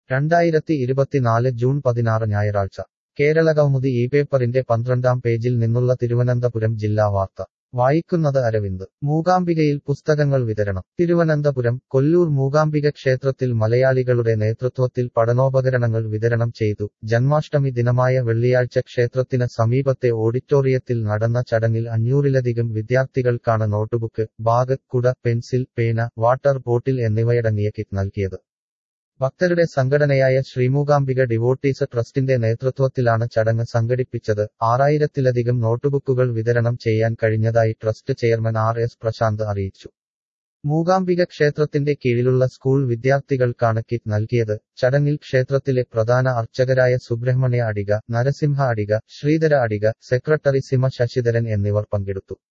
രണ്ടായിരത്തി ഇരുപത്തിനാല് ജൂൺ പതിനാറ് ഞായറാഴ്ച കേരളകൗമുദി ഈ പേപ്പറിന്റെ പന്ത്രണ്ടാം പേജിൽ നിന്നുള്ള തിരുവനന്തപുരം ജില്ലാ വാർത്ത വായിക്കുന്നത് അരവിന്ദ് മൂകാംബികയിൽ പുസ്തകങ്ങൾ വിതരണം തിരുവനന്തപുരം കൊല്ലൂർ മൂകാംബിക ക്ഷേത്രത്തിൽ മലയാളികളുടെ നേതൃത്വത്തിൽ പഠനോപകരണങ്ങൾ വിതരണം ചെയ്തു ജന്മാഷ്ടമി ദിനമായ വെള്ളിയാഴ്ച ക്ഷേത്രത്തിന് സമീപത്തെ ഓഡിറ്റോറിയത്തിൽ നടന്ന ചടങ്ങിൽ അഞ്ഞൂറിലധികം വിദ്യാർത്ഥികൾക്കാണ് നോട്ടുബുക്ക് ബാഗ് കുട പെൻസിൽ പേന വാട്ടർ ബോട്ടിൽ എന്നിവയടങ്ങിയ കിറ്റ് നൽകിയത് ഭക്തരുടെ സംഘടനയായ ശ്രീമൂകാംബിക ഡിവോട്ടീസ് ട്രസ്റ്റിന്റെ നേതൃത്വത്തിലാണ് ചടങ്ങ് സംഘടിപ്പിച്ചത് ആറായിരത്തിലധികം നോട്ടുബുക്കുകൾ വിതരണം ചെയ്യാൻ കഴിഞ്ഞതായി trust chairman R S Prashanth അറിയിച്ചു മൂകാംബിക ക്ഷേത്രത്തിന്റെ കീഴിലുള്ള സ്കൂൾ വിദ്യാർത്ഥികൾക്കാണ് കിറ്റ് നൽകിയത് ചടങ്ങിൽ ക്ഷേത്രത്തിലെ പ്രധാന അർച്ചകരായ സുബ്രഹ്മണ്യ അടിക നരസിംഹ അടിക ശ്രീധര അടിക സെക്രട്ടറി സിമ ശശിധരൻ എന്നിവർ പങ്കെടുത്തു